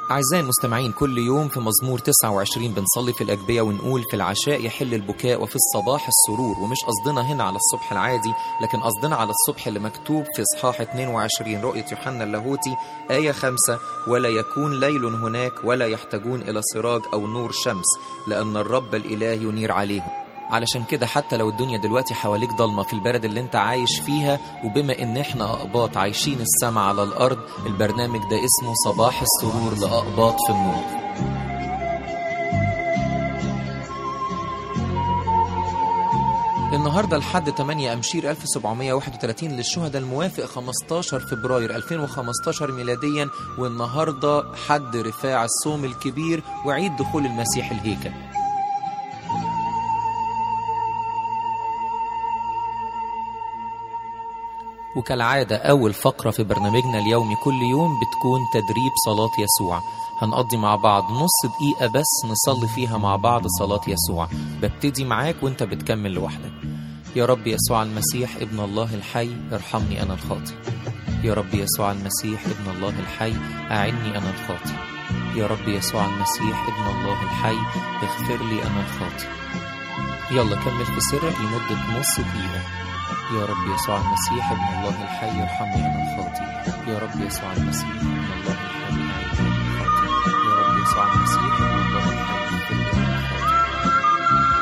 أعزائي المستمعين كل يوم في مزمور 29 بنصلي في الأجبية ونقول في العشاء يحل البكاء وفي الصباح السرور ومش قصدنا هنا على الصبح العادي لكن قصدنا على الصبح اللي مكتوب في إصحاح 22 رؤية يوحنا اللاهوتي آية 5 ولا يكون ليل هناك ولا يحتاجون إلى سراج أو نور شمس لأن الرب الإله ينير عليهم علشان كده حتى لو الدنيا دلوقتي حواليك ضلمة في البلد اللي انت عايش فيها وبما ان احنا اقباط عايشين السما على الارض البرنامج ده اسمه صباح السرور لاقباط في النور النهاردة لحد 8 أمشير 1731 للشهداء الموافق 15 فبراير 2015 ميلاديا والنهاردة حد رفاع الصوم الكبير وعيد دخول المسيح الهيكل وكالعادة أول فقرة في برنامجنا اليومي كل يوم بتكون تدريب صلاة يسوع هنقضي مع بعض نص دقيقة بس نصلي فيها مع بعض صلاة يسوع ببتدي معاك وانت بتكمل لوحدك يا رب يسوع المسيح ابن الله الحي ارحمني أنا الخاطي يا رب يسوع المسيح ابن الله الحي أعني أنا الخاطي يا رب يسوع المسيح ابن الله الحي اغفر لي أنا الخاطي يلا كمل في سرك لمدة نص دقيقة يا رب يسوع المسيح ابن الله الحي ارحمني انا الخاطي يا رب يسوع المسيح ابن الله الحي اعني انا الخاطي يا رب يسوع المسيح ابن الله الحي اغفر لي انا الخاطي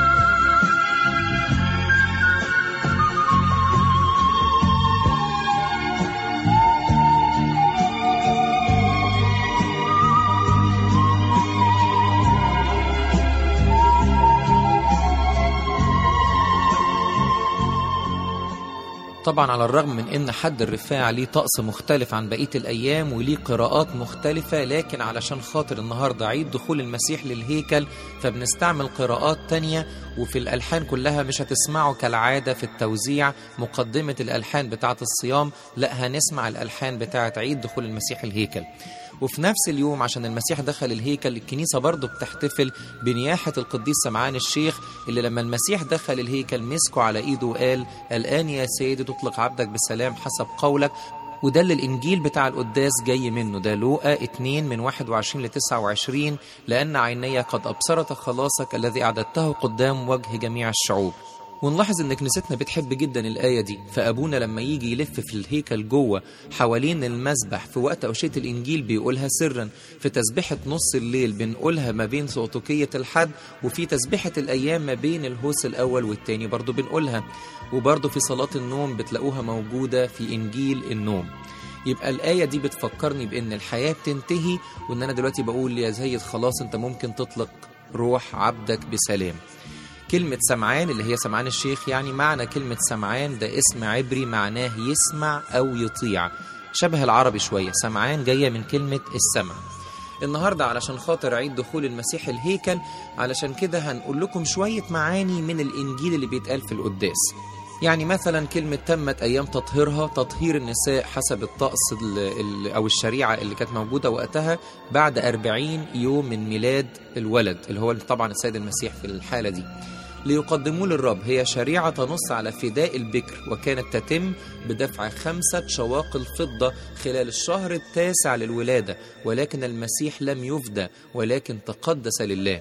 طبعا على الرغم من ان حد الرفاع ليه طقس مختلف عن بقيه الايام وليه قراءات مختلفه لكن علشان خاطر النهارده عيد دخول المسيح للهيكل فبنستعمل قراءات تانية وفي الالحان كلها مش هتسمعوا كالعاده في التوزيع مقدمه الالحان بتاعه الصيام لا هنسمع الالحان بتاعه عيد دخول المسيح الهيكل وفي نفس اليوم عشان المسيح دخل الهيكل الكنيسة برضه بتحتفل بنياحة القديس سمعان الشيخ اللي لما المسيح دخل الهيكل مسكه على ايده وقال الآن يا سيدي تطلق عبدك بسلام حسب قولك وده اللي الإنجيل بتاع القداس جاي منه ده لوقا 2 من 21 ل 29 لأن عيني قد أبصرت خلاصك الذي أعددته قدام وجه جميع الشعوب ونلاحظ ان كنيستنا بتحب جدا الايه دي فابونا لما يجي يلف في الهيكل جوه حوالين المسبح في وقت اوشيه الانجيل بيقولها سرا في تسبيحه نص الليل بنقولها ما بين سقطوكيه الحد وفي تسبيحه الايام ما بين الهوس الاول والتاني برضو بنقولها وبرضو في صلاه النوم بتلاقوها موجوده في انجيل النوم يبقى الآية دي بتفكرني بإن الحياة بتنتهي وإن أنا دلوقتي بقول يا زيد خلاص أنت ممكن تطلق روح عبدك بسلام كلمة سمعان اللي هي سمعان الشيخ يعني معنى كلمة سمعان ده اسم عبري معناه يسمع أو يطيع شبه العربي شوية سمعان جاية من كلمة السمع النهاردة علشان خاطر عيد دخول المسيح الهيكل علشان كده هنقول لكم شوية معاني من الإنجيل اللي بيتقال في القداس يعني مثلا كلمة تمت أيام تطهيرها تطهير النساء حسب الطقس ال ال أو الشريعة اللي كانت موجودة وقتها بعد أربعين يوم من ميلاد الولد اللي هو طبعا السيد المسيح في الحالة دي ليقدموا للرب هي شريعة تنص على فداء البكر وكانت تتم بدفع خمسة شواق الفضة خلال الشهر التاسع للولادة ولكن المسيح لم يفدى ولكن تقدس لله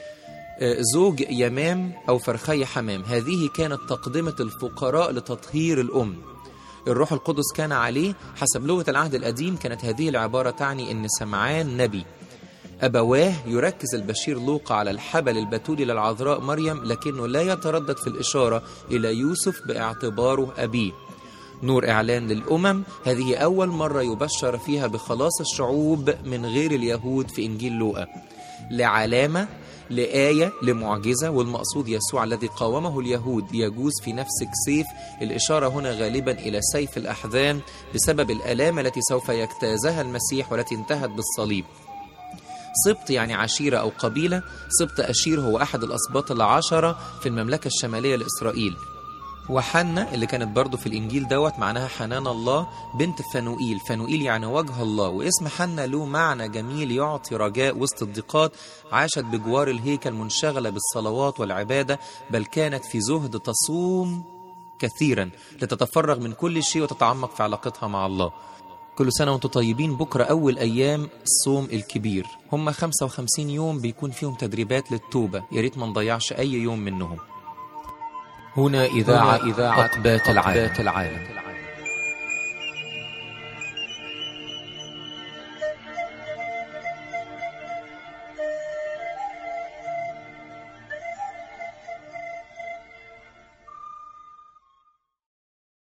زوج يمام أو فرخي حمام هذه كانت تقدمة الفقراء لتطهير الأم الروح القدس كان عليه حسب لغة العهد القديم كانت هذه العبارة تعني أن سمعان نبي أبواه يركز البشير لوقا على الحبل البتولي للعذراء مريم لكنه لا يتردد في الإشارة إلى يوسف باعتباره أبيه نور إعلان للأمم هذه أول مرة يبشر فيها بخلاص الشعوب من غير اليهود في إنجيل لوقا لعلامة لآية لمعجزة والمقصود يسوع الذي قاومه اليهود يجوز في نفسك سيف الإشارة هنا غالبا إلى سيف الأحزان بسبب الآلام التي سوف يجتازها المسيح والتي انتهت بالصليب سبط يعني عشيرة أو قبيلة سبط أشير هو أحد الأسباط العشرة في المملكة الشمالية لإسرائيل وحنة اللي كانت برضو في الإنجيل دوت معناها حنان الله بنت فنوئيل فنوئيل يعني وجه الله واسم حنة له معنى جميل يعطي رجاء وسط الضيقات عاشت بجوار الهيكل منشغلة بالصلوات والعبادة بل كانت في زهد تصوم كثيرا لتتفرغ من كل شيء وتتعمق في علاقتها مع الله كل سنة وانتم طيبين بكرة أول أيام الصوم الكبير هم 55 يوم بيكون فيهم تدريبات للتوبة يا ريت ما نضيعش أي يوم منهم هنا إذاعة إذاعة أقبات العالم